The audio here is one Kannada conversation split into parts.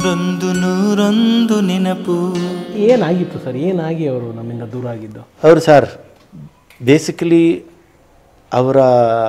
ನೂರೊಂದು ನೂರೊಂದು ನೆನಪು ಏನಾಗಿತ್ತು ಸರ್ ಏನಾಗಿ ಅವರು ನಮ್ಮಿಂದ ದೂರ ಆಗಿದ್ದು ಅವರು ಸರ್ ಬೇಸಿಕಲಿ ಅವರ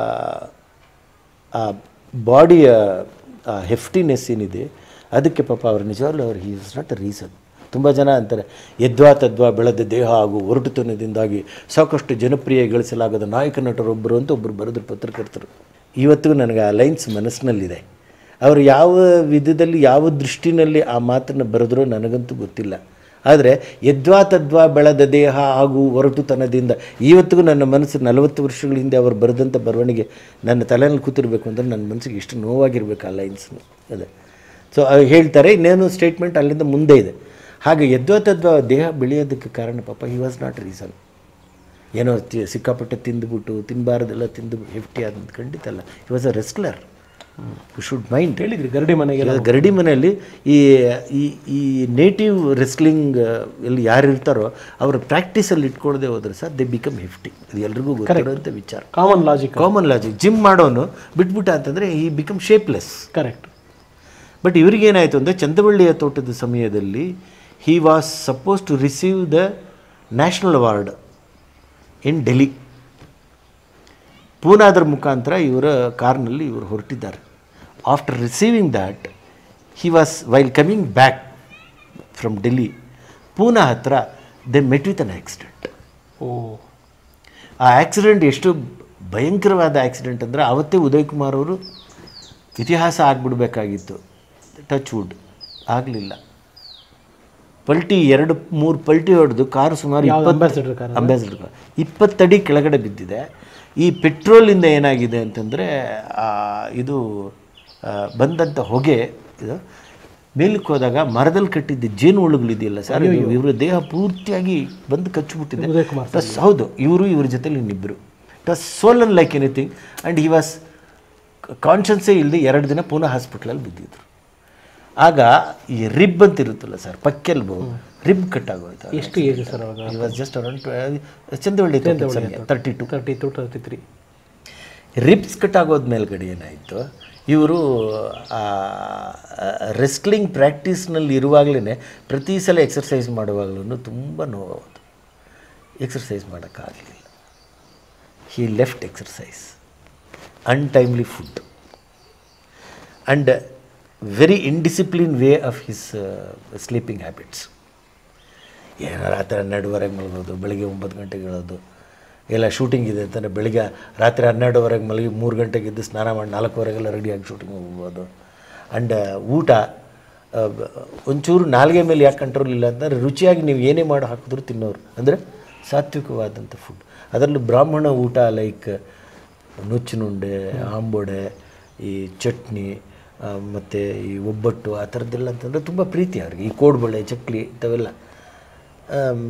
ಆ ಬಾಡಿಯ ಆ ಹೆಫ್ಟಿನೆಸ್ ಏನಿದೆ ಅದಕ್ಕೆ ಪಾಪ ಅವ್ರು ನಿಜವಾಗ್ಲೂ ಅವ್ರು he is not a reason ತುಂಬ ಜನ ಅಂತಾರೆ ಯದ್ವಾ ತದ್ವಾ ಬೆಳೆದ ದೇಹ ಹಾಗೂ ಒರಟುತನದಿಂದಾಗಿ ಸಾಕಷ್ಟು ಜನಪ್ರಿಯ ಗಳಿಸಲಾಗದ ನಾಯಕ ನಟರೊಬ್ಬರು ಅಂತ ಒಬ್ಬರು ಬರೆದ್ರು ಪತ್ರಕರ್ತರು ಇವತ್ತಿಗೂ ನನಗೆ ಆ ಲೈನ್ಸ್ ಮನಸ್ಸಿನಲ್ಲಿದೆ ಅವರು ಯಾವ ವಿಧದಲ್ಲಿ ಯಾವ ದೃಷ್ಟಿನಲ್ಲಿ ಆ ಮಾತನ್ನು ಬರೆದ್ರೋ ನನಗಂತೂ ಗೊತ್ತಿಲ್ಲ ಆದರೆ ಯದ್ವಾ ತದ್ವಾ ಬೆಳೆದ ದೇಹ ಹಾಗೂ ಒರಟುತನದಿಂದ ಇವತ್ತಿಗೂ ನನ್ನ ಮನಸ್ಸು ನಲವತ್ತು ವರ್ಷಗಳ ಹಿಂದೆ ಅವರು ಬರೆದಂಥ ಬರವಣಿಗೆ ನನ್ನ ತಲೆಯಲ್ಲಿ ಕೂತಿರ್ಬೇಕು ಅಂದರೆ ನನ್ನ ಮನಸ್ಸಿಗೆ ಎಷ್ಟು ನೋವಾಗಿರ್ಬೇಕು ಆ ಲೈನ್ಸ್ನು ಅದೇ ಸೊ ಅವ್ರು ಹೇಳ್ತಾರೆ ಇನ್ನೇನು ಸ್ಟೇಟ್ಮೆಂಟ್ ಅಲ್ಲಿಂದ ಮುಂದೆ ಇದೆ ಹಾಗೆ ಯದ್ವಾ ತದ್ವಾ ದೇಹ ಬೆಳೆಯೋದಕ್ಕೆ ಕಾರಣ ಪಾಪ ಹಿ ವಾಸ್ ನಾಟ್ ರೀಸನ್ ಏನೋ ತಿ- ಸಿಕ್ಕಾಪಟ್ಟೆ ತಿಂದುಬಿಟ್ಟು ತಿನ್ನಬಾರ್ದೆಲ್ಲ ತಿಂದು ಹೆಫ್ಟಿ ಆದಂತ ಖಂಡಿತ ಅಲ್ಲ he was a wrestler you should mind ಹೇಳಿದ್ರಿ ಗರಡಿ ಮನೆಗೆ ಈಗ ಗರಡಿ ಮನೆಯಲ್ಲಿ ಈ ಈ ಈ ನೇಟಿವ್ ರೆಸ್ಲಿಂಗ್ ಎಲ್ಲಿ ಯಾರು ಇರ್ತಾರೋ ಅವರ ಪ್ರಾಕ್ಟೀಸಲ್ಲಿ ಇಟ್ಕೊಳ್ಳದೆ ಹೋದ್ರೆ ಸರ್ ದೇ ಬಿಕಮ್ ಹೆಫ್ಟಿ ಅದು ಎಲ್ರಿಗೂ ಗೊತ್ತಿರೋಂಥ ವಿಚಾರ common logic common logic gym ಮಾಡೋನು ಬಿಟ್ಬಿಟ್ಟ ಅಂತಂದರೆ ಈ ಬಿಕಮ್ ಶೇಪ್ಲೆಸ್ ಕರೆಕ್ಟ್ ಬಟ್ ಇವರಿಗೇನಾಯಿತು ಅಂದರೆ ಚಂದವಳ್ಳಿಯ ತೋಟದ ಸಮಯದಲ್ಲಿ he was suppose to receive the national award in Delhi ಪೂನಾದರ ಮುಖಾಂತರ ಇವರ ಕಾರ್ನಲ್ಲಿ ಇವರು ಹೊರಟಿದ್ದಾರೆ after receiving that he was while coming back from Delhi Poona ಹತ್ರ they met with an accident ಓ ಆ ಆಕ್ಸಿಡೆಂಟ್ ಎಷ್ಟು ಭಯಂಕರವಾದ ಆಕ್ಸಿಡೆಂಟ್ ಅಂದರೆ ಆವತ್ತೇ ಉದಯ್ ಕುಮಾರ್ ಅವರು ಇತಿಹಾಸ ಆಗಿಬಿಡ್ಬೇಕಾಗಿತ್ತು ಟಚ್ ವುಡ್ ಆಗಲಿಲ್ಲ ಪಲ್ಟಿ ಎರಡು ಮೂರು ಪಲ್ಟಿ ಹೊಡೆದು ಕಾರು ಸುಮಾರು ಇಪ್ಪತ್ತು ಅಂಬಾಸಿಡರ್ ಕಾರ್ ಅಂಬಾಸಿಡರ್ ಕಾರ್ ಇಪ್ಪತ್ತಡಿ ಕೆಳಗಡೆ ಬಿದ್ದಿದೆ ಈ ಪೆಟ್ರೋಲಿಂದ ಏನಾಗಿದೆ ಅಂತಂದರೆ ಇದು ಆ, ಬಂದಂಥ ಹೊಗೆ ಇದು ಮೇಲಕ್ಕೆ ಹೋದಾಗ ಮರದಲ್ಲಿ ಕಟ್ಟಿದ್ದ ಜೇನು ಹುಳುಗಳಿದೆಯಲ್ಲ ಸರ್ ಇದು ಇವರ ದೇಹ ಪೂರ್ತಿಯಾಗಿ ಬಂದು ಕಚ್ಚಿಬಿಟ್ಟಿದೆ ಉದಯ್ ಕುಮಾರ್ ಪ್ಲಸ್ ಹೌದು ಇವರು ಇವ್ರ ಜೊತೆಲಿ ಇನ್ನಿಬ್ಬರು it was sullen like anything and he was ಕಾನ್ಷಿಯನ್ಸೇ ಇಲ್ಲದೆ ಎರಡು ದಿನ ಪುನಃ ಹಾಸ್ಪಿಟ್ಲಲ್ಲಿ ಬಿದ್ದಿದ್ರು ಆಗ ಈ ರಿಬ್ ಅಂತ ಇರುತ್ತಲ್ಲ ಸರ್ ಪಕ್ಕೆಲ್ಬು ರಿಬ್ ಕಟ್ ಆಗೋಯ್ತು ಎಷ್ಟು ಏಜ್ ಸರ್ ಅವಾಗ ಈ was just around Chandavalli thirty two thirty two thirty three ribs cut ಆಗೋದ ಮೇಲ್ಗಡೆ ಏನಾಯಿತು ಇವರು ರೆಸ್ಲಿಂಗ್ ಪ್ರಾಕ್ಟೀಸ್ನಲ್ಲಿ ಇರುವಾಗಲೇ ಪ್ರತಿ ಸಲ ಎಕ್ಸರ್ಸೈಸ್ ಮಾಡುವಾಗಲೂ ತುಂಬ ನೋವಾಗೋದು ಎಕ್ಸರ್ಸೈಸ್ ಮಾಡೋಕ್ಕಾಗಲಿಲ್ಲ he left exercise untimely food and very indiscipline way of his sleeping habits ಏನೋ ರಾತ್ರಿ ಹನ್ನೆರಡುವರೆಗೆ ಮಲಗೋದು ಬೆಳಿಗ್ಗೆ ಒಂಬತ್ತು ಗಂಟೆಗೆ ಹೇಳೋದು ಎಲ್ಲ ಶೂಟಿಂಗ್ ಇದೆ ಅಂತಂದರೆ ಬೆಳಿಗ್ಗೆ ರಾತ್ರಿ ಹನ್ನೆರಡುವರೆಗೆ ಮಲಗಿ ಮೂರು ಗಂಟೆಗೆ ಎದ್ದು ಸ್ನಾನ ಮಾಡಿ ನಾಲ್ಕುವರೆಗೆಲ್ಲ ರೆಡಿಯಾಗಿ ಶೂಟಿಂಗ್ ಹೋಗ್ಬೋದು ಆ್ಯಂಡ್ ಊಟ ಆ, ಬ- ಒಂಚೂರು ನಾಲ್ಗೆ ಮೇಲೆ ಯಾಕೆ ಕಂಟ್ರೋಲ್ ಇಲ್ಲ ಅಂತಂದರೆ ರುಚಿಯಾಗಿ ನೀವು ಏನೇ ಮಾಡಿ ಹಾಕಿದ್ರು ತಿನ್ನೋರು ಅಂದರೆ ಸಾತ್ವಿಕವಾದಂಥ ಫುಡ್ ಅದರಲ್ಲೂ ಬ್ರಾಹ್ಮಣ ಊಟ ಲೈಕ್ ನುಚ್ಚಿನುಂಡೆ ಆಂಬೊಡೆ ಈ ಚಟ್ನಿ ಮತ್ತು ಈ ಒಬ್ಬಟ್ಟು ಆ ಥರದ್ದೆಲ್ಲ ಅಂತಂದರೆ ತುಂಬ ಪ್ರೀತಿ ಅವ್ರಿಗೆ ಈ ಕೋಡ್ಬಳೆ ಚಕ್ಲಿ ಇಂಥವೆಲ್ಲ ಆಮ್,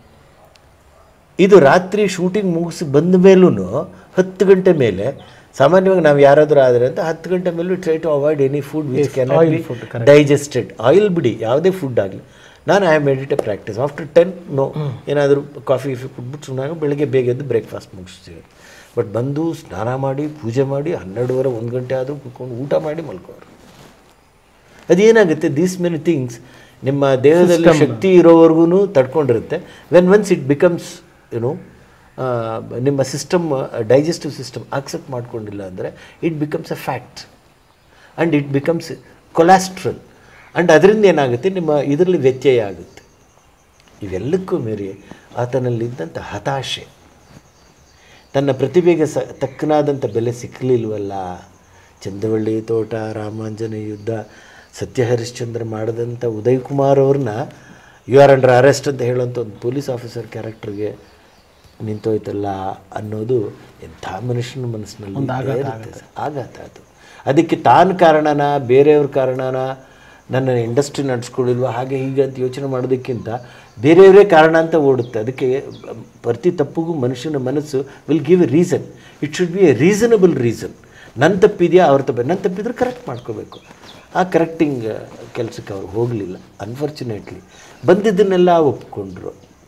ಇದು ರಾತ್ರಿ ಶೂಟಿಂಗ್ ಮುಗಿಸಿ ಬಂದ ಮೇಲೂ ಹತ್ತು ಗಂಟೆ ಮೇಲೆ ಸಾಮಾನ್ಯವಾಗಿ ನಾವು ಯಾರಾದರೂ ಆದರೆ ಅಂತ ಹತ್ತು ಗಂಟೆ ಮೇಲೂ try to avoid any food which can be digested oil ಬಿಡಿ ಯಾವುದೇ ಫುಡ್ ಆಗಲಿ ನಾನು I made it a practice after ten no ಏನಾದರೂ ಕಾಫಿ ಗೀಫಿ ಕುಟ್ಬಿಟ್ಟು ಸುಮ್ಮನೆ ಬೆಳಗ್ಗೆ ಬೇಗ ಎದ್ದು ಬ್ರೇಕ್ಫಾಸ್ಟ್ ಮುಗಿಸ್ತೀವಿ ಬಟ್ ಬಂದು ಸ್ನಾನ ಮಾಡಿ ಪೂಜೆ ಮಾಡಿ ಹನ್ನೆರಡುವರೆ ಒಂದು ಗಂಟೆ ಆದರೂ ಕುತ್ಕೊಂಡು ಊಟ ಮಾಡಿ ಮಲ್ಕೋರು ಅದೇನಾಗುತ್ತೆ ದೀಸ್ ಮೆನಿ ಥಿಂಗ್ಸ್ ನಿಮ್ಮ ದೇಹದಲ್ಲಿ ಶಕ್ತಿ ಇರೋವರೆಗೂ ತಡ್ಕೊಂಡಿರುತ್ತೆ when once it becomes you know ನಿಮ್ಮ ಸಿಸ್ಟಮ್ ಡೈಜೆಸ್ಟಿವ್ ಸಿಸ್ಟಮ್ ಆಕ್ಸೆಪ್ಟ್ ಮಾಡ್ಕೊಂಡಿಲ್ಲ ಅಂದರೆ it becomes a fact and it becomes cholesterol and ಅದರಿಂದ ಏನಾಗುತ್ತೆ ನಿಮ್ಮ ಇದರಲ್ಲಿ ವ್ಯತ್ಯಯ ಆಗುತ್ತೆ ಇವೆಲ್ಲಕ್ಕೂ ಮೀರಿ ಆತನಲ್ಲಿದ್ದಂಥ ಹತಾಶೆ ತನ್ನ ಪ್ರತಿಭೆಗೆ ಸ ತಕ್ಕನಾದಂಥ ಬೆಲೆ ಸಿಕ್ಕಲಿಲ್ವಲ್ಲ ಚಂದವಳ್ಳಿ ತೋಟ ರಾಮಾಂಜನ ಯುದ್ಧ ಸತ್ಯ ಹರಿಶ್ಚಂದ್ರ ಮಾಡಿದಂಥ ಉದಯ್ ಕುಮಾರ್ ಅವ್ರನ್ನ ಯು ಆರ್ ಅಂಡರ್ ಅರೆಸ್ಟ್ ಅಂತ ಹೇಳೋಂಥ ಒಂದು ಪೊಲೀಸ್ ಆಫೀಸರ್ ಕ್ಯಾರೆಕ್ಟರ್ಗೆ ನಿಂತೋಯ್ತಲ್ಲ ಅನ್ನೋದು ಎಂಥ ಮನುಷ್ಯನ ಮನಸ್ಸಿನಲ್ಲಿ ಇರುತ್ತೆ ಸರ್. ಆಘಾತ ಅದು ಅದಕ್ಕೆ ತಾನು ಕಾರಣನ ಬೇರೆಯವ್ರ ಕಾರಣನ ನನ್ನ ಇಂಡಸ್ಟ್ರಿ ನಡೆಸ್ಕೊಳ್ಳಿಲ್ವ ಹಾಗೆ ಹೀಗೆ ಅಂತ ಯೋಚನೆ ಮಾಡೋದಕ್ಕಿಂತ ಬೇರೆಯವರೇ ಕಾರಣ ಅಂತ ಓಡುತ್ತೆ ಅದಕ್ಕೆ ಪ್ರತಿ ತಪ್ಪಿಗೂ ಮನುಷ್ಯನ ಮನಸ್ಸು will give a reason it should be a reasonable reason ನನ್ನ ತಪ್ಪಿದೆಯಾ ಅವ್ರ ತಪ್ಪ ನನ್ನ ತಪ್ಪಿದ್ರೆ ಕರೆಕ್ಟ್ ಮಾಡ್ಕೋಬೇಕು ಆ ಕರೆಕ್ಟಿಂಗ್ ಕೆಲಸಕ್ಕೆ ಅವ್ರು ಹೋಗಲಿಲ್ಲ ಅನ್ಫಾರ್ಚುನೇಟ್ಲಿ ಬಂದಿದ್ದನ್ನೆಲ್ಲ ಒಪ್ಕೊಂಡ್ರು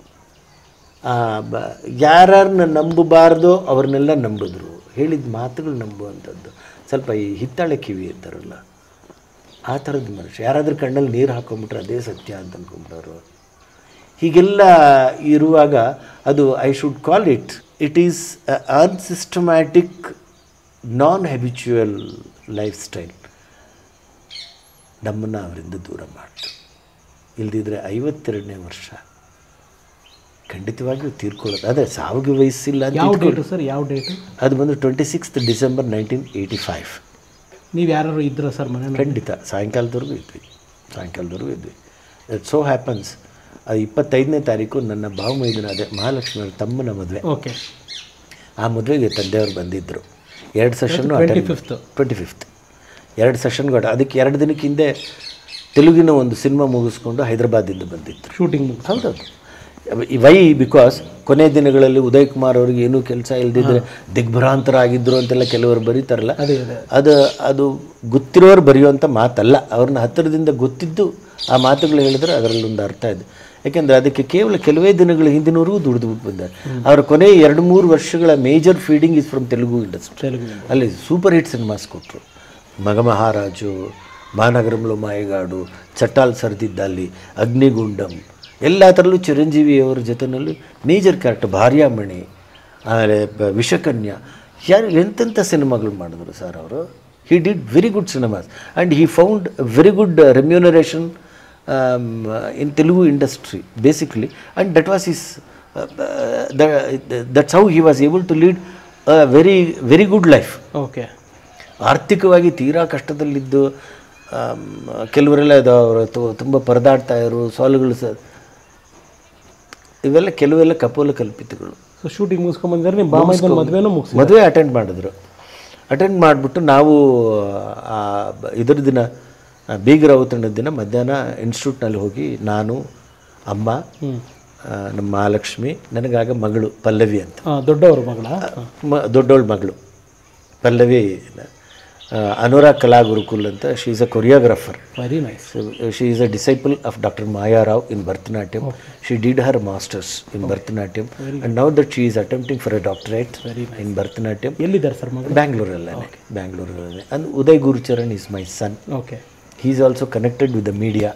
ಬ ಯಾರನ್ನ ನಂಬಬಾರ್ದೋ ಅವ್ರನ್ನೆಲ್ಲ ನಂಬಿದ್ರು ಹೇಳಿದ ಮಾತುಗಳು ನಂಬುವಂಥದ್ದು ಸ್ವಲ್ಪ ಈ ಹಿತ್ತಾಳೆ ಕಿವಿ ಇರ್ತಾರಲ್ಲ ಆ ಥರದ ಮನುಷ್ಯ ಯಾರಾದ್ರೂ ಕಣ್ಣಲ್ಲಿ ನೀರು ಹಾಕೊಂಡ್ಬಿಟ್ರೆ ಅದೇ ಸತ್ಯ ಅಂತ ಅಂದ್ಕೊಂಬಿಡೋರು ಹೀಗೆಲ್ಲ ಇರುವಾಗ ಅದು I should call it it is unsystematic non habitual lifestyle ನಮ್ಮನ್ನು ಅವರಿಂದ ದೂರ ಮಾಡ್ತು ಇಲ್ದಿದ್ರೆ ಐವತ್ತೆರಡನೇ ವರ್ಷ ಖಂಡಿತವಾಗಿಯೂ ತೀರ್ಕೊಳ್ಳೋದು ಅದೇ ಸಾವಿಗೆ ವಯಸ್ಸಿಲ್ಲ ಅಂತ ಯಾವ ಇಟ್ಕೊಳ್ಳಿ. ಡೇಟು ಸರ್ ಯಾವ ಡೇಟು ಅದು ಬಂದು twenty sixth December nineteen eighty five ನೀವು ಯಾರು ಇದ್ರ ಸರ್ ಮನೆ ಖಂಡಿತ ಸಾಯಂಕಾಲದವರೆಗೂ ಇದ್ವಿ ಸಾಯಂಕಾಲದವರೆಗೂ ಇದ್ವಿ ಇಟ್ ಸೋ ಹ್ಯಾಪನ್ಸ್ ಅದು ಇಪ್ಪತ್ತೈದನೇ ತಾರೀಕು ನನ್ನ ಭಾವಮೈದನ ಅದೇ ಮಹಾಲಕ್ಷ್ಮಿ ಅವ್ರ ತಮ್ಮನ ಮದುವೆ ಓಕೆ ಆ ಮದುವೆಗೆ ತಂದೆಯವರು ಬಂದಿದ್ದರು ಎರಡು ಸೆಷನ್ನು 25th. ಟ್ವೆಂಟಿ ಫಿಫ್ತ್ ಎರಡು ಸೆಷನ್ಗಳು ಅದಕ್ಕೆ ಎರಡು ದಿನಕ್ಕೆ ಹಿಂದೆ ತೆಲುಗಿನ ಒಂದು ಸಿನಿಮಾ ಮುಗಿಸ್ಕೊಂಡು ಹೈದರಾಬಾದಿಂದ ಬಂದಿದ್ದರು ಶೂಟಿಂಗ್ ಮುಗಿಸ್ ಹೌದೌದು ವೈ ಬಿಕಾಸ್ ಕೊನೆ ದಿನಗಳಲ್ಲಿ ಉದಯ್ ಕುಮಾರ್ ಅವ್ರಿಗೆ ಏನೂ ಕೆಲಸ ಇಲ್ದಿದ್ರೆ ದಿಗ್ಭ್ರಾಂತರ ಆಗಿದ್ರು ಅಂತೆಲ್ಲ ಕೆಲವರು ಬರೀತಾರಲ್ಲ ಅದೇ ಅದೇ ಅದು ಅದು ಗೊತ್ತಿರೋರು ಬರೆಯುವಂಥ ಮಾತಲ್ಲ ಅವ್ರನ್ನ ಹತ್ತಿರದಿಂದ ಗೊತ್ತಿದ್ದು ಆ ಮಾತುಗಳು ಹೇಳಿದ್ರೆ ಅದರಲ್ಲೊಂದು ಅರ್ಥ ಇದೆ ಯಾಕೆಂದರೆ ಅದಕ್ಕೆ ಕೇವಲ ಕೆಲವೇ ದಿನಗಳ ಹಿಂದಿನವರೆಗೂ ದುಡಿದು ಬಂದ್ದಾರೆ ಅವರ ಕೊನೆ ಎರಡು ಮೂರು ವರ್ಷಗಳ major feeding is from Telugu industry Telugu ಅಲ್ಲಿ ಸೂಪರ್ ಹಿಟ್ ಸಿನಿಮಾಸ್ ಕೊಟ್ಟರು ಮಗಮಹಾರಾಜು ಮಾನಗರಂలో ಮಾಯಗಾಡು ಚಟ್ಟಾಲ್ ಸರ್ದಿದ್ದಲ್ಲಿ ಅಗ್ನಿಗುಂಡಂ ಎಲ್ಲ ಥರಲ್ಲೂ ಚಿರಂಜೀವಿಯವರ ಜೊತೆನಲ್ಲಿ ಮೇಜರ್ ಕ್ಯಾರೆಕ್ಟರ್ ಭಾರ್ಯಾಮಣಿ ಆಮೇಲೆ ಬ- ವಿಷಕನ್ಯಾ ಯಾರು ಎಂತೆಂಥ ಸಿನಿಮಾಗಳು ಮಾಡಿದ್ರು ಸರ್ ಅವರು he did very good cinemas and he found very good remuneration in Telugu industry basically and that was is that's how he was able to lead very very good life okay ಆರ್ಥಿಕವಾಗಿ ತೀರಾ ಕಷ್ಟದಲ್ಲಿದ್ದು ಆಮ್, ಕೆಲವರೆಲ್ಲ ಇದು ಅವರು ತುಂಬ ಪರದಾಡ್ತಾ ಇರು ಸಾಲುಗಳು ಸ ಇವೆಲ್ಲ ಕೆಲವೆಲ್ಲ ಕಪೋಲ ಕಲ್ಪಿತಗಳು ಸೊ ಶೂಟಿಂಗ್ ಮುಗಿಸ್ಕೊಂಡ್ ಬಂದಿದ್ರೆ ನಿಮ್ಮ ಬಾಮೈದನ ಮದುವೆನೂ ಮುಗಿಸಿ ಮದುವೆ ಅಟೆಂಡ್ ಮಾಡಿದ್ರು ಅಟೆಂಡ್ ಮಾಡಿಬಿಟ್ಟು ನಾವು ಆ ಬ- ಇದ್ರ ದಿನ ಆ, ಬೀಗರ ಔತಣದ ದಿನ ಮಧ್ಯಾಹ್ನ ಇನ್ಸ್ಟಿಟ್ಯೂಟ್ನಲ್ಲಿ ಹೋಗಿ ನಾನು ಅಮ್ಮ ಆ, ನಮ್ಮ ಮಹಾಲಕ್ಷ್ಮಿ ನನಗಾಗ ಮಗಳು ಪಲ್ಲವಿ ಅಂತ ಹಾಂ ದೊಡ್ಡವರು ಮಗಳ ಮ ದೊಡ್ಡವಳ ಮಗಳು ಪಲ್ಲವಿ ಆ, ಅನುರಾಗ್ ಕಲಾ ಗುರುಕುಲ್ ಅಂತ she is a choreographer very nice she is a disciple of doctor Maya Rao in Bharatanatyam she did her masters in Bharatanatyam and now that she is attempting for a doctorate in Bharatanatyam ಎಲ್ಲಿದ್ದಾರೆ ಸರ್ ಮಗಳು ಬ್ಯಾಂಗ್ಳೂರಲ್ಲೇ ಬ್ಯಾಂಗ್ಳೂರಲ್ಲೇ and Uday Gurucharan is my son okay he is also connected with the media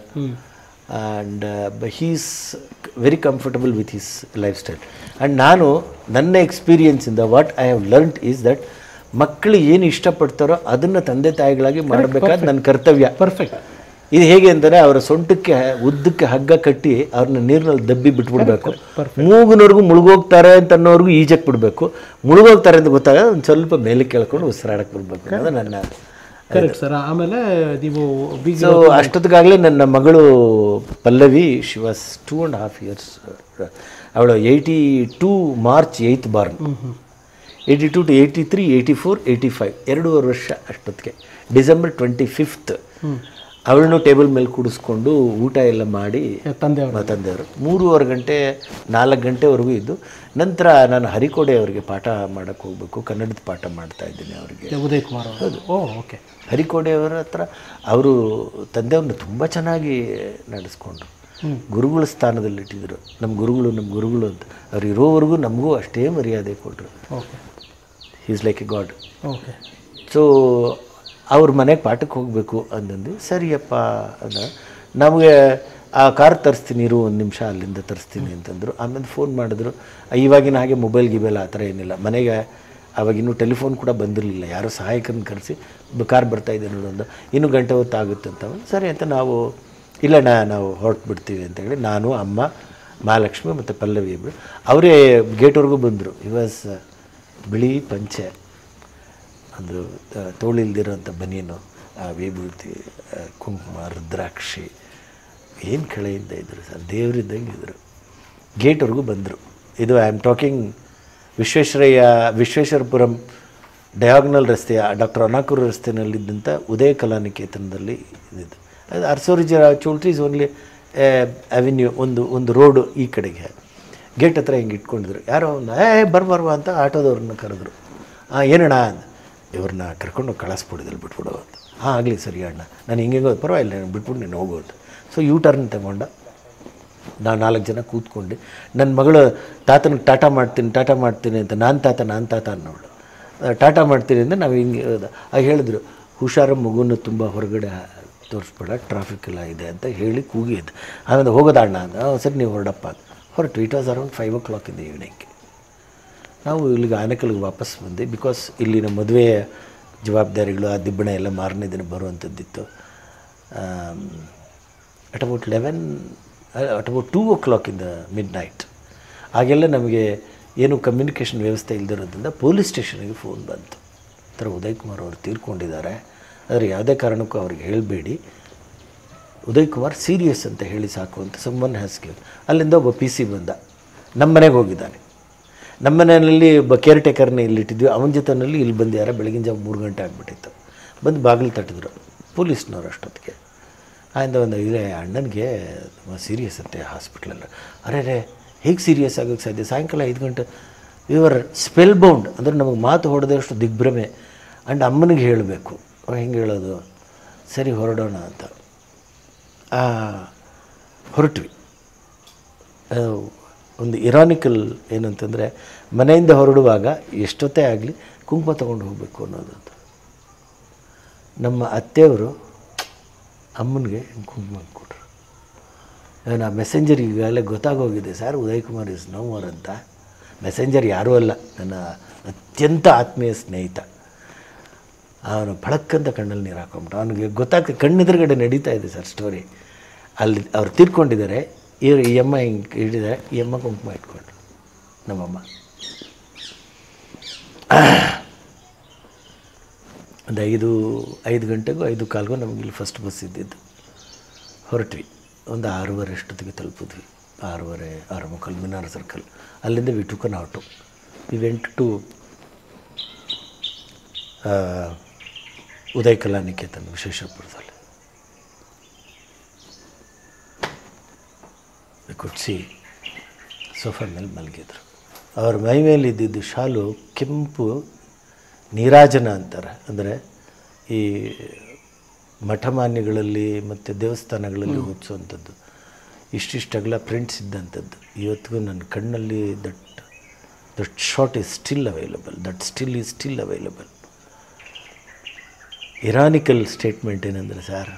and uh, but he is very comfortable with his lifestyle and ನಾನು ನನ್ನ ಎಕ್ಸ್ಪೀರಿಯನ್ಸಿಂದ what I have learned is that ಮಕ್ಕಳು ಏನು ಇಷ್ಟಪಡ್ತಾರೋ ಅದನ್ನು ತಂದೆ ತಾಯಿಗಳಾಗಿ ಮಾಡಬೇಕಾದ ನನ್ನ ಕರ್ತವ್ಯ ಪರ್ಫೆಕ್ಟ್ ಇದು ಹೇಗೆ ಅಂದರೆ ಅವರ ಸೊಂಟಕ್ಕೆ ಉದ್ದಕ್ಕೆ ಹಗ್ಗ ಕಟ್ಟಿ ಅವ್ರನ್ನ ನೀರಿನಲ್ಲಿ ದಬ್ಬಿ ಬಿಟ್ಬಿಡ್ಬೇಕು ಮೂಗಿನವ್ರಿಗೂ ಮುಳುಗೋಗ್ತಾರೆ ಅಂತ ಅನ್ನೋರ್ಗು ಈಜಕ್ಕೆ ಬಿಡಬೇಕು ಮುಳುಗೋಗ್ತಾರೆ ಅಂತ ಗೊತ್ತಾಗ ಒಂದು ಸ್ವಲ್ಪ ಮೇಲೆ ಕೇಳ್ಕೊಂಡು ಉಸಿರಾಡಕ್ಕೆ ಬಿಡಬೇಕು ಅನ್ನೋದು ನನ್ನ ಕರೆಕ್ಟ್ ಸರ್ ಆಮೇಲೆ ನೀವು ಬೀಗ ಸೊ ಅಷ್ಟೊತ್ತಿಗಾಗಲೇ ನನ್ನ ಮಗಳು Pallavi she was two and half years ಅವಳು eighty two March eighth born eighty two to eighty three eighty four eighty five ಎರಡೂವರೆ ವರ್ಷ ಅಷ್ಟೊತ್ತಿಗೆ ಡಿಸೆಂಬರ್ ಟ್ವೆಂಟಿ ಫಿಫ್ತ್ ಅವಳನ್ನು ಟೇಬಲ್ ಮೇಲೆ ಕೂಡಿಸ್ಕೊಂಡು ಊಟ ಎಲ್ಲ ಮಾಡಿ ತಂದೆಯವರು ತಂದೆಯವರು ಮೂರುವರೆ ಗಂಟೆ ನಾಲ್ಕು ಗಂಟೆವರೆಗೂ ಇದ್ದು ನಂತರ ನಾನು ಹರಿಕೋಡೆ ಅವರಿಗೆ ಪಾಠ ಮಾಡೋಕ್ಕೆ ಹೋಗಬೇಕು ಕನ್ನಡದ ಪಾಠ ಮಾಡ್ತಾ ಇದ್ದೀನಿ ಅವರಿಗೆ ಉದಯ್ ಕುಮಾರ್ ಅವರು ಓ ಓಕೆ ಹರಿಕೋಡೆಯವರ ಹತ್ರ ಅವರು ತಂದೆಯವ್ರನ್ನ ತುಂಬ ಚೆನ್ನಾಗಿ ನಡೆಸ್ಕೊಂಡ್ರು ಗುರುಗಳ ಸ್ಥಾನದಲ್ಲಿ ಇಟ್ಟಿದ್ರು ನಮ್ಮ ಗುರುಗಳು ನಮ್ಮ ಗುರುಗಳು ಅಂತ ಅವ್ರು ಇರೋವರೆಗೂ ನಮಗೂ ಅಷ್ಟೇ ಮರ್ಯಾದೆ ಕೊಟ್ಟರು okay is like a god okay so ಅವ್ರ ಮನೆಗೆ ಪಾಠಕ್ಕೆ ಹೋಗಬೇಕು ಅಂತಂದು ಸರಿಯಪ್ಪ ಅಂದ ನಮಗೆ ಆ ಕಾರ್ ತರಿಸ್ತೀನಿ ಇರು ಒಂದು ನಿಮಿಷ ಅಲ್ಲಿಂದ ತರಿಸ್ತೀನಿ ಅಂತಂದರು ಆಮೇಲೆ ಫೋನ್ ಮಾಡಿದ್ರು ಇವಾಗಿನ ಹಾಗೆ ಮೊಬೈಲ್ ಗಿಬೈಲ್ ಆ ಥರ ಏನಿಲ್ಲ ಮನೆಗೆ ಅವಾಗಿನ್ನೂ ಟೆಲಿಫೋನ್ ಕೂಡ ಬಂದಿರಲಿಲ್ಲ ಯಾರೋ ಸಹಾಯಕನ ಕರೆಸಿ ಕಾರ್ ಬರ್ತಾ ಇದೆ ನೋಡು ಅಂದ ಇನ್ನೂ ಗಂಟೆ ಹೊತ್ತು ಆಗುತ್ತೆ ಅಂತ ಅವ್ನು, ಸರಿ ಅಂತ ನಾವು ಇಲ್ಲಣ್ಣ ನಾವು ಹೊರಟು ಬಿಡ್ತೀವಿ ಅಂತ ಹೇಳಿ ನಾನು ಅಮ್ಮ ಮಹಾಲಕ್ಷ್ಮಿ ಮತ್ತು ಪಲ್ಲವಿ ಇಬ್ಬರು ಅವರೇ ಗೇಟ್ವರೆಗೂ ಬಂದರು ಇವಾಸ್ ಬಿಳಿ ಪಂಚೆ ಅದು ತೋಳಿಲ್ದಿರೋಂಥ ಬನೀನು ಆ ವಿಭೂತಿ ಆ, ಕುಂಕುಮ ರುದ್ರಾಕ್ಷಿ ಏನು ಕಳೆಯಿಂದ ಇದ್ದರು ಸರ್ ದೇವರಿದ್ದಂಗೆ ಇದ್ದರು ಗೇಟ್ವರೆಗೂ ಬಂದರು ಇದು I am talking Visvesvaraya Vishweshwarapuram diagonal ರಸ್ತೆಯ ಡಾಕ್ಟರ್ ಅನಾಕೂರು ರಸ್ತೆಯಲ್ಲಿದ್ದಂಥ ಉದಯ ಕಲಾನಿಕೇತನದಲ್ಲಿ ಇದ್ದಿದ್ದು ಅದು ಅರ್ಸೋರಿಜ ಚೌಲ್ಟ್ರಿ ಇಸ್ ಓನ್ಲಿ ಅವೆನ್ಯೂ ಒಂದು ಒಂದು ರೋಡು ಈ ಕಡೆಗೆ ಗೇಟ್ ಹತ್ರ ಹಿಂಗೆ ಇಟ್ಕೊಂಡಿದ್ರು ಯಾರೋ ಒಂದು ಏ ಬರ್ ಬರ್ವ ಅಂತ ಆಟೋದವ್ರನ್ನ ಕರೆದ್ರು ಹಾಂ ಏನಣ್ಣ ಅಂದ ಇವ್ರನ್ನ ಕರ್ಕೊಂಡು ಕಳಿಸ್ಬಿಡಿದಲ್ಲಿ ಬಿಟ್ಬಿಡು ಅಂತ ಹಾಂ ಆಗಲಿ ಸರಿ ಅಣ್ಣ ನಾನು ಹಿಂಗೆ ಹೋಗೋದು ಪರವಾಗಿಲ್ಲ ನಾನು ಬಿಟ್ಬಿಟ್ಟು ನೀನು ಹೋಗೋದು ಸೊ ಯೂ ಟರ್ನ್ ತಗೊಂಡ ನಾನು ನಾಲ್ಕು ಜನ ಕೂತ್ಕೊಂಡು ನನ್ನ ಮಗಳು ತಾತನಿಗೆ ಟಾಟಾ ಮಾಡ್ತೀನಿ ಟಾಟಾ ಮಾಡ್ತೀನಿ ಅಂತ ನಾನು ತಾತ ನಾನು ತಾತ ಅನ್ನೋಳು ಆ, ಟಾಟಾ ಮಾಡ್ತೀನಿ ಅಂತ ನಾವು ಹಿಂಗೆ ಹೋದ. ಆಗ ಹೇಳಿದ್ರು ಹುಷಾರ ಮಗುನ ತುಂಬ ಹೊರಗಡೆ ತೋರಿಸ್ಬೇಡ ಟ್ರಾಫಿಕ್ ಎಲ್ಲ ಇದೆ ಅಂತ ಹೇಳಿ ಕೂಗಿದ್ದು ಆಮೇಲೆ ಹೋಗೋದ ಅಣ್ಣ ಅಂತ "ಹ್ಞೂ, ಸರಿ ನೀವು ಹೊರಡಪ್ಪ ಅಂತ ಹೊರಟು it was around five o'clock in the evening ನಾವು ಇಲ್ಲಿಗೆ ಆನೇಕಲ್ಗೆ ವಾಪಸ್ ಬಂದೆ ಬಿಕಾಸ್ ಇಲ್ಲಿನ ಮದುವೆಯ ಜವಾಬ್ದಾರಿಗಳು ಆ ದಿಬ್ಬಣ ಎಲ್ಲ ಮಾರನೇ ದಿನ ಬರುವಂಥದ್ದಿತ್ತು at about eleven at about two o'clock in the midnight ಆಗೆಲ್ಲ ನಮಗೆ ಏನು ಕಮ್ಯುನಿಕೇಷನ್ ವ್ಯವಸ್ಥೆ ಇಲ್ದಿರೋದ್ರಿಂದ ಪೊಲೀಸ್ ಸ್ಟೇಷನ್ಗೆ ಫೋನ್ ಬಂತು ಈ ಥರ ಉದಯ್ ಕುಮಾರ್ ಅವರು ತೀರ್ಕೊಂಡಿದ್ದಾರೆ ಆದರೆ ಯಾವುದೇ ಕಾರಣಕ್ಕೂ ಅವ್ರಿಗೆ ಹೇಳಬೇಡಿ ಉದಯ್ ಕುಮಾರ್ ಸೀರಿಯಸ್ ಅಂತ ಹೇಳಿ ಸಾಕು ಅಂತ ಸಮ್ಮನ್ ಹ್ಯಾಸ್ಗೆ ಅಲ್ಲಿಂದ ಒಬ್ಬ ಪಿ ಸಿ ಬಂದ ನಮ್ಮ ಮನೆಗೆ ಹೋಗಿದ್ದಾನೆ ನಮ್ಮ ಮನೆಯಲ್ಲಿ ಒಬ್ಬ ಕೇರ್ ಟೇಕರ್ನ ಇಲ್ಲಿಟ್ಟಿದ್ವಿ ಅವನ ಜೊತೆನಲ್ಲಿ ಇಲ್ಲಿ ಬಂದು ಯಾರ ಬೆಳಗಿನ ಜಾವ ಮೂರು ಗಂಟೆ ಆಗಿಬಿಟ್ಟಿತ್ತು ಬಂದು ಬಾಗಿಲು ತಟ್ಟಿದ್ರು ಪೊಲೀಸ್ನವ್ರು ಅಷ್ಟೊತ್ತಿಗೆ ಆಯಿಂದ ಒಂದು ಇದೆ ಅಣ್ಣನಿಗೆ ತುಂಬ ಸೀರಿಯಸ್ ಅಂತೆ ಹಾಸ್ಪಿಟ್ಲಲ್ಲಿ ಅರೆ ರೇ ಹೇಗೆ ಸೀರಿಯಸ್ ಆಗೋಕ್ಕೆ ಸಾಧ್ಯ ಸಾಯಂಕಾಲ ಐದು ಗಂಟೆ ಇವರ್ ಸ್ಪೆಲ್ ಬೌಂಡ್ ಅಂದರೆ ನಮಗೆ ಮಾತು ಹೊಡೆದಷ್ಟು ದಿಗ್ಭ್ರಮೆ ಆ್ಯಂಡ್ ಅಮ್ಮನಿಗೆ ಹೇಳಬೇಕು ಹೆಂಗೆ ಹೇಳೋದು ಸರಿ ಹೊರಡೋಣ ಅಂತ ಆ, ಹೊರಟ್ವಿ ಆ, ಒಂದು ಇರಾನಿಕಲ್ ಏನಂತಂದರೆ ಮನೆಯಿಂದ ಹೊರಡುವಾಗ ಎಷ್ಟೊತ್ತೇ ಆಗಲಿ ಕುಂಕುಮ ತೊಗೊಂಡು ಹೋಗಬೇಕು ಅನ್ನೋದಂತ ನಮ್ಮ ಅತ್ತೆಯವರು ಅಮ್ಮನಿಗೆ ಕುಂಕುಮ ಕೊಟ್ಟರು ನಾನು ಆ ಮೆಸೆಂಜರ್ ಈಗಾಗಲೇ ಗೊತ್ತಾಗೋಗಿದೆ sir Uday Kumar is no more ಅಂತ ಮೆಸೆಂಜರ್ ಯಾರೂ ಅಲ್ಲ ನನ್ನ ಅತ್ಯಂತ ಆತ್ಮೀಯ ಸ್ನೇಹಿತ ಅವನು ಫಳಕ್ಕಂತ ಕಣ್ಣಲ್ಲಿ ನೀರು ಹಾಕೊಂಬಿಟ್ಟು ಅವನಿಗೆ ಗೊತ್ತಾಗ್ತದೆ ಕಣ್ಣೆದುರುಗಡೆ ನಡೀತಾ ಇದೆ ಸರ್ ಸ್ಟೋರಿ ಅಲ್ಲಿ ಅವ್ರು ತೀರ್ಕೊಂಡಿದ್ದಾರೆ ಇವ್ರು ಈ ಅಮ್ಮ ಹಿಂಗೆ ಹಿಡಿದರೆ ಈ ಅಮ್ಮ ಕುಂಕುಮ ಇಟ್ಕೊಂಡ್ರು ನಮ್ಮಮ್ಮ ಒಂದು ಐದು ಐದು ಗಂಟೆಗೂ ಐದು ಕಾಲ್ಗೂ ನಮಗೆ ಇಲ್ಲಿ ಫಸ್ಟ್ ಬಸ್ ಇದ್ದಿದ್ದು ಹೊರಟ್ವಿ ಒಂದು ಆರೂವರೆ ಅಷ್ಟೊತ್ತಿಗೆ ತಲುಪಿದ್ವಿ ಆರೂವರೆ ಆರು ಮುಕ್ಕಲ್ ಮಿನಾರ್ ಸರ್ಕಲ್ ಅಲ್ಲಿಂದ we took an auto we went to Udaya Kalaniketan ವಿಶೇಷಪುರದಲ್ಲಿ ಕುಟ್ಸಿ ಸೋಫಾ ಮೇಲೆ ಮಲಗಿದ್ರು ಅವ್ರ ಮೈ ಮೇಲೆ ಇದ್ದಿದ್ದು ಶಾಲು ಕೆಂಪು ನೀರಾಜನ ಅಂತಾರೆ ಅಂದರೆ ಈ ಮಠಮಾನ್ಯಗಳಲ್ಲಿ ಮತ್ತು ದೇವಸ್ಥಾನಗಳಲ್ಲಿ ಹೊದಿಸುವಂಥದ್ದು ಇಷ್ಟಿಷ್ಟಗಲ ಪ್ರಿಂಟ್ಸ್ ಇದ್ದಂಥದ್ದು ಇವತ್ತಿಗೂ ನನ್ನ ಕಣ್ಣಲ್ಲಿ that that shot is still available that still is still available ironical statement ಏನಂದರೆ ಸರ್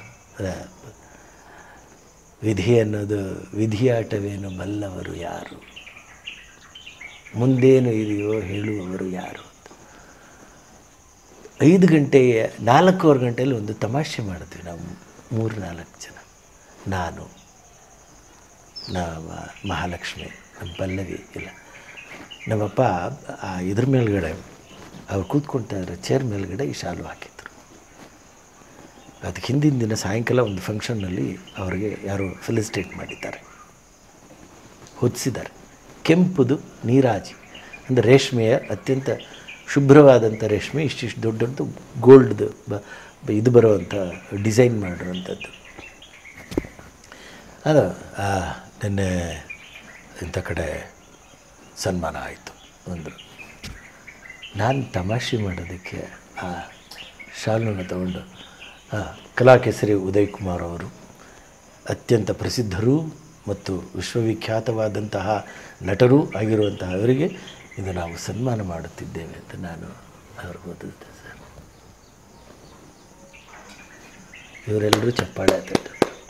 ವಿಧಿ ಅನ್ನೋದು ವಿಧಿಯಾಟವೇನು ಬಲ್ಲವರು ಯಾರು ಮುಂದೇನು ಇದೆಯೋ ಹೇಳುವವರು ಯಾರು ಅಂತ ಐದು ಗಂಟೆ ನಾಲ್ಕೂವರೆ ಗಂಟೆಯಲ್ಲಿ ಒಂದು ತಮಾಷೆ ಮಾಡಿದ್ವಿ ನಾವು ಮೂರು ನಾಲ್ಕು ಜನ ನಾನು ನಮ್ಮ ಮಹಾಲಕ್ಷ್ಮಿ ನಮ್ಮ ಪಲ್ಲವಿ ಇಲ್ಲ ನಮ್ಮಪ್ಪ ಆ ಇದ್ರ ಮೇಲ್ಗಡೆ ಅವ್ರು ಕೂತ್ಕೊಳ್ತಾ ಇದ್ರೆ ಚೇರ್ ಮೇಲ್ಗಡೆ ಈ ಶಾಲು ಹಾಕಿದ್ರು ಅದಕ್ಕೆ ಹಿಂದಿನ ದಿನ ಸಾಯಂಕಾಲ ಒಂದು ಫಂಕ್ಷನ್ನಲ್ಲಿ ಅವರಿಗೆ ಯಾರೋ ಫೆಲಿಸಿಟೇಟ್ ಮಾಡಿದ್ದಾರೆ ಹೊದಿಸಿದ್ದಾರೆ ಕೆಂಪುದು ನೀರಾಜಿ ಅಂದರೆ ರೇಷ್ಮೆಯ ಅತ್ಯಂತ ಶುಭ್ರವಾದಂಥ ರೇಷ್ಮೆ ಇಷ್ಟಿಷ್ಟು ದೊಡ್ಡ ದೊಡ್ಡದು ಗೋಲ್ಡ್ದು ಬ ಬ- ಇದು ಬರುವಂಥ ಡಿಸೈನ್ ಮಾಡಿರೋಂಥದ್ದು ಅದು ಆ, ನಿನ್ನೆ ಇಂಥ ಕಡೆ ಸನ್ಮಾನ ಆಯಿತು ಅಂದರು ನಾನು ತಮಾಷೆ ಮಾಡೋದಕ್ಕೆ ಆ ಶಾಲನ್ನು ತಗೊಂಡು ಆ, ಕಲಾಕೇಸರಿ ಉದಯ್ ಕುಮಾರ್ ಅವರು ಅತ್ಯಂತ ಪ್ರಸಿದ್ಧರು ಮತ್ತು ವಿಶ್ವವಿಖ್ಯಾತವಾದಂತಹ ನಟರೂ ಆಗಿರುವಂತಹ ಅವರಿಗೆ ಇದು ನಾವು ಸನ್ಮಾನ ಮಾಡುತ್ತಿದ್ದೇವೆ ಅಂತ ನಾನು ಅವ್ರಿಗೆ ಓದಿದ್ದೆ ಸರ್ ಇವರೆಲ್ಲರೂ ಚಪ್ಪಾಳೆ ತಟ್ಟರು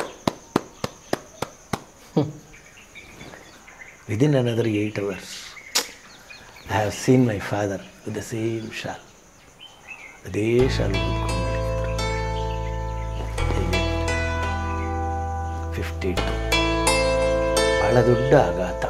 within another eight hours I have seen my father with the same shawl ಅದೇ ಶಾಲು ಫಿಫ್ಟಿ ಟು ಭಾಳ ದೊಡ್ಡ ಆಘಾತ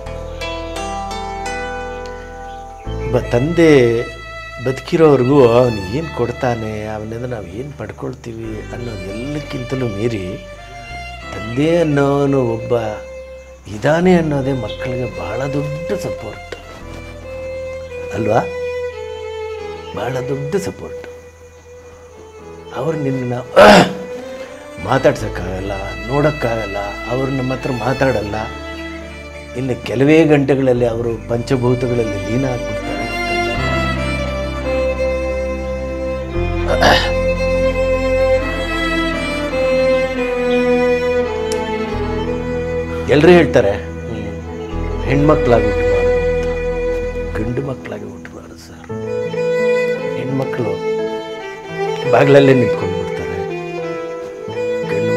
ಬ ತಂದೆ ಬದುಕಿರೋವ್ರಿಗೂ ಅವನು ಏನು ಕೊಡ್ತಾನೆ ಅವನಿಂದ ನಾವು ಏನು ಪಡ್ಕೊಳ್ತೀವಿ ಅನ್ನೋದು ಎಲ್ಲಕ್ಕಿಂತಲೂ ಮೀರಿ ತಂದೆ ಅನ್ನೋನು ಒಬ್ಬ ಇದಾನೆ ಅನ್ನೋದೇ ಮಕ್ಕಳಿಗೆ ಭಾಳ ದೊಡ್ಡ ಸಪೋರ್ಟ್ ಅಲ್ವಾ ಭಾಳ ದೊಡ್ಡ ಸಪೋರ್ಟ್ ಅವ್ರು ನಿನ್ನ ಮಾತಾಡ್ಸೋಕ್ಕಾಗಲ್ಲ ನೋಡೋಕ್ಕಾಗಲ್ಲ ಅವರು ನಮ್ಮ ಹತ್ರ ಮಾತಾಡಲ್ಲ ಇನ್ನು ಕೆಲವೇ ಗಂಟೆಗಳಲ್ಲಿ ಅವರು ಪಂಚಭೂತಗಳಲ್ಲಿ ಲೀನ ಆಗ್ಬಿಡ್ತಾರೆ ಎಲ್ಲರೂ ಹೇಳ್ತಾರೆ ಹೆಣ್ಮಕ್ಳಾಗಿ ಹುಟ್ಟಬಾರ್ದು ಅಂತ ಗಂಡು ಮಕ್ಕಳಾಗಿ ಹುಟ್ಟಬಾರ್ದು ಸರ್ ಹೆಣ್ಮಕ್ಳು ಬಾಗಿಲಲ್ಲೇ ನಿಂತ್ಕೊಂಡು ಬಿಡ್ತಾರೆ ಗಂಡು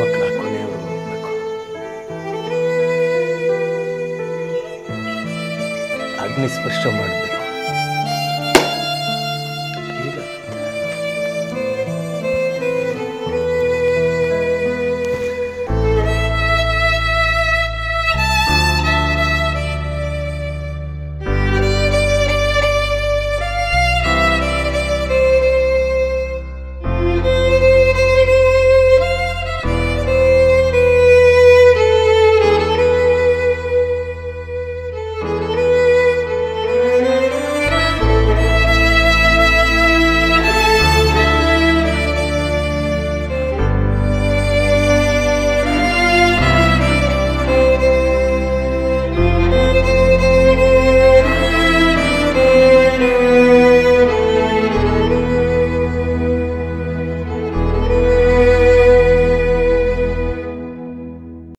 ಭೂಮಿ ಸ್ಪರ್ಶ ಮಾಡಿದೆ